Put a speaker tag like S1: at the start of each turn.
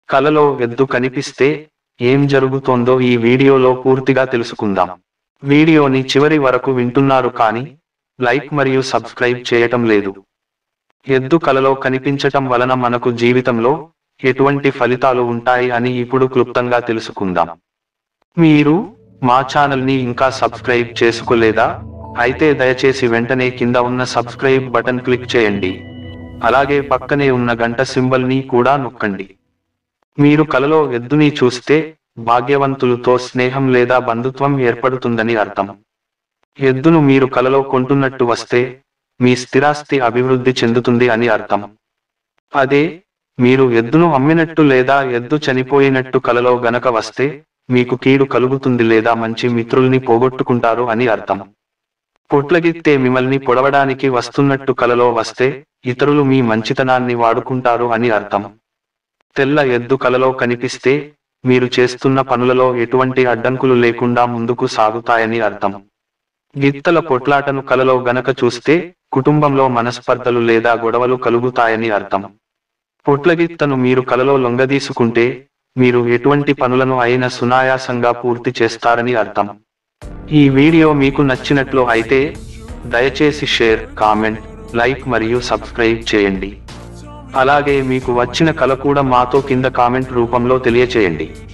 S1: కలలో ఎద్దు కనిపిస్తే ఏం జరుగుతోందో ఈ వీడియోలో పూర్తిగా తెలుసుకుందాం వీడియోని చివరి వరకు వింటున్నారు కానీ లైక్ మరియు సబ్స్క్రైబ్ చేయటం లేదు ఎద్దు కలలో కనిపించటం వలన మనకు జీవితంలో ఎటువంటి ఫలితాలు ఉంటాయి అని ఇప్పుడు క్లుప్తంగా తెలుసుకుందాం మీరు మా ఛానల్ని ఇంకా సబ్స్క్రైబ్ చేసుకోలేదా అయితే దయచేసి వెంటనే కింద ఉన్న సబ్స్క్రైబ్ బటన్ క్లిక్ చేయండి అలాగే పక్కనే ఉన్న గంట సింబల్ని కూడా నొక్కండి మీరు కలలో ఎద్దుని చూస్తే భాగ్యవంతులతో స్నేహం లేదా బంధుత్వం ఏర్పడుతుందని అర్థం ఎద్దును మీరు కలలో కొంటున్నట్టు వస్తే మీ స్థిరాస్తి అభివృద్ధి చెందుతుంది అని అర్థం అదే మీరు ఎద్దును అమ్మినట్టు లేదా ఎద్దు చనిపోయినట్టు కలలో గనక వస్తే మీకు కీడు కలుగుతుంది లేదా మంచి మిత్రుల్ని పోగొట్టుకుంటారు అని అర్థం పొట్లగిత్తే మిమ్మల్ని పొడవడానికి వస్తున్నట్టు కలలో వస్తే ఇతరులు మీ మంచితనాన్ని వాడుకుంటారు అని అర్థం తెల్ల ఎద్దు కలలో కనిపిస్తే మీరు చేస్తున్న పనులలో ఎటువంటి అడ్డంకులు లేకుండా ముందుకు సాగుతాయని అర్థం గిత్తల పొట్లాటను కలలో గనక చూస్తే కుటుంబంలో మనస్పర్ధలు లేదా గొడవలు కలుగుతాయని అర్థం పొట్లగిత్తను మీరు కలలో లొంగదీసుకుంటే మీరు ఎటువంటి పనులను అయినా సునాయాసంగా పూర్తి చేస్తారని అర్థం ఈ వీడియో మీకు నచ్చినట్లు అయితే దయచేసి షేర్ కామెంట్ లైక్ మరియు సబ్స్క్రైబ్ చేయండి అలాగే మీకు వచ్చిన కల కూడా మాతో కింద కామెంట్ రూపంలో తెలియచేయండి